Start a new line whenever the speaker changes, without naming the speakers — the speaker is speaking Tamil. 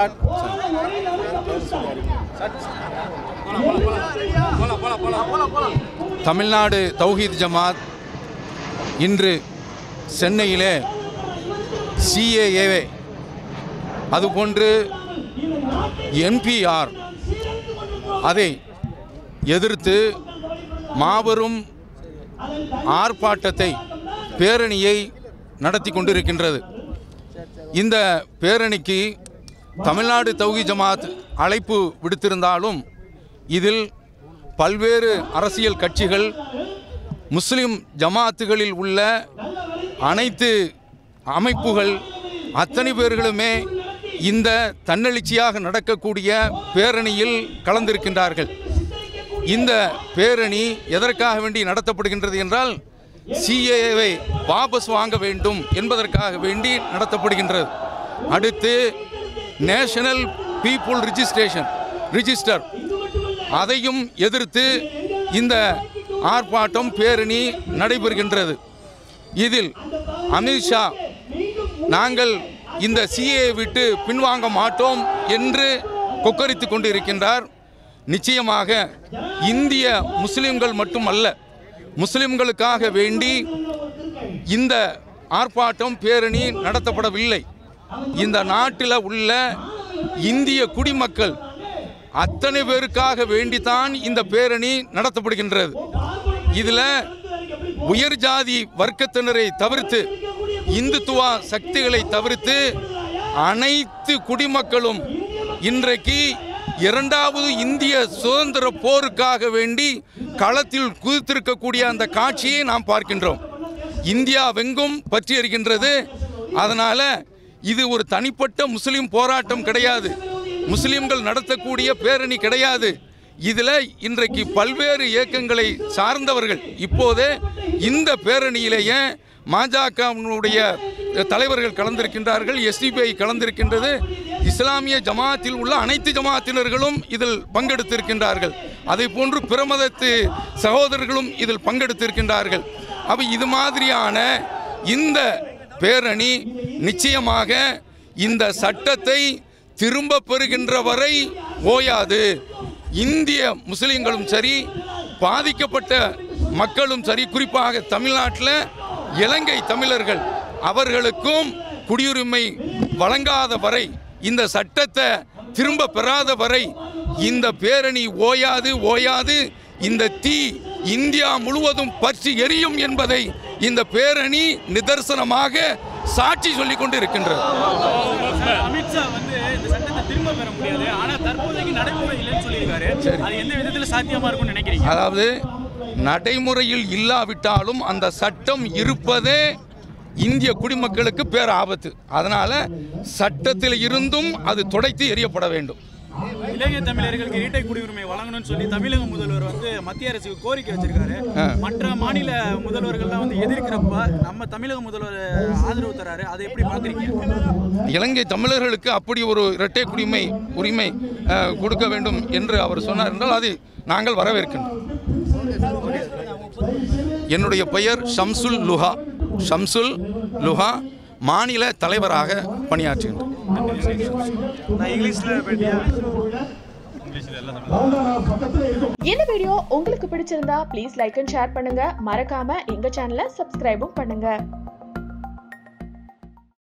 தமிழ்நாடு தௌஹீத் ஜமாத் இன்று சென்னையிலே சிஏஏ அதுபோன்று என்பிஆர் அதை எதிர்த்து மாபெரும் ஆர்ப்பாட்டத்தை பேரணியை நடத்தி கொண்டிருக்கின்றது இந்த பேரணிக்கு தமிழ்நாடு தௌஹி ஜமாத் அழைப்பு விடுத்திருந்தாலும் இதில் பல்வேறு அரசியல் கட்சிகள் முஸ்லிம் ஜமாத்துகளில் உள்ள அனைத்து அமைப்புகள் அத்தனை பேர்களுமே இந்த தன்னெழுச்சியாக நடக்கக்கூடிய பேரணியில் கலந்திருக்கின்றார்கள் இந்த பேரணி எதற்காக வேண்டி நடத்தப்படுகின்றது என்றால் சிஏவை வாபஸ் வாங்க வேண்டும் என்பதற்காக வேண்டி நடத்தப்படுகின்றது அடுத்து நேஷனல் பீப்புள் ரிஜிஸ்ட்ரேஷன் ரிஜிஸ்டர் அதையும் எதிர்த்து இந்த ஆர்ப்பாட்டம் பேரணி நடைபெறுகின்றது இதில் அமித்ஷா நாங்கள் இந்த சிஏ விட்டு பின்வாங்க மாட்டோம் என்று கொக்கரித்து கொண்டிருக்கின்றார் நிச்சயமாக இந்திய முஸ்லிம்கள் மட்டுமல்ல முஸ்லிம்களுக்காக வேண்டி இந்த ஆர்ப்பாட்டம் பேரணி நடத்தப்படவில்லை இந்த நாட்டில் உள்ள இந்திய குடிமக்கள் அத்தனை பேருக்காக வேண்டித்தான் இந்த பேரணி நடத்தப்படுகின்றது இதில் உயர் ஜாதி வர்க்கத்தினரை தவிர்த்து இந்துத்துவ சக்திகளை தவிர்த்து அனைத்து குடிமக்களும் இன்றைக்கு இரண்டாவது இந்திய சுதந்திர போருக்காக வேண்டி களத்தில் குதித்திருக்கக்கூடிய அந்த காட்சியை நாம் பார்க்கின்றோம் இந்தியா வெங்கும் பற்றி எறிகின்றது அதனால் இது ஒரு தனிப்பட்ட முஸ்லீம் போராட்டம் கிடையாது முஸ்லீம்கள் நடத்தக்கூடிய பேரணி கிடையாது இதில் இன்றைக்கு பல்வேறு இயக்கங்களை சார்ந்தவர்கள் இப்போதே இந்த பேரணியிலேயே மாஜகவினுடைய தலைவர்கள் கலந்திருக்கின்றார்கள் எஸ்டிபிஐ கலந்திருக்கின்றது இஸ்லாமிய ஜமாத்தில் உள்ள அனைத்து ஜமாத்தினர்களும் இதில் பங்கெடுத்திருக்கின்றார்கள் அதை போன்று பிரமதத்து சகோதரர்களும் இதில் பங்கெடுத்திருக்கின்றார்கள் அப்போ இது மாதிரியான இந்த பேரணி நிச்சயமாக இந்த சட்டத்தை திரும்ப பெறுகின்ற வரை ஓயாது இந்திய முஸ்லிம்களும் சரி பாதிக்கப்பட்ட மக்களும் சரி குறிப்பாக தமிழ்நாட்டில் இலங்கை தமிழர்கள் அவர்களுக்கும் குடியுரிமை வழங்காத வரை இந்த சட்டத்தை திரும்ப பெறாத வரை இந்த பேரணி ஓயாது ஓயாது இந்த தீ இந்தியா முழுவதும் பற்றி எரியும் என்பதை இந்த பேரணி நிதர்சனமாக சாட்சி சொல்லிக் கொண்டு இருக்கின்றது
அமித்ஷா வந்து இந்த சட்டத்தை திரும்ப பெற முடியாது ஆனா தற்போதைக்கு நடைமுறை இல்லைன்னு சொல்லியிருக்காரு அது எந்த விதத்துல சாத்தியமா இருக்கும்னு நினைக்கிறீங்க
அதாவது நடைமுறையில் இல்லாவிட்டாலும் அந்த சட்டம் இருப்பதே இந்திய குடிமக்களுக்கு பேர் ஆபத்து அதனால சட்டத்தில் இருந்தும் அது துடைத்து எறியப்பட வேண்டும்
இலங்கை தமிழர்களுக்கு இரட்டை குடியுரிமை வழங்கணும்னு சொல்லி தமிழக முதல்வர் வந்து மத்திய அரசுக்கு கோரிக்கை வச்சிருக்காரு மற்ற மாநில முதல்வர்கள்லாம் வந்து எதிர்க்கிறப்ப நம்ம தமிழக முதல்வர் ஆதரவு தராரு அதை எப்படி பாக்குறீங்க
இலங்கை தமிழர்களுக்கு அப்படி ஒரு இரட்டை குடிமை உரிமை அஹ், கொடுக்க வேண்டும் என்று அவர் சொன்னார் என்றால் அது நாங்கள் வரவேற்கின்றோம் என்னுடைய பெயர் ஷம்சுல் லுஹா ஷம்சுல் லுஹா மாநில தலைவராக பணியாற்றுகின்றேன்
இந்த வீடியோ உங்களுக்கு பிடிச்சிருந்தா ப்ளீஸ் லைக் அண்ட் ஷேர் பண்ணுங்க மறக்காம எங்க சேனலை சப்ஸ்கிரைபும் பண்ணுங்க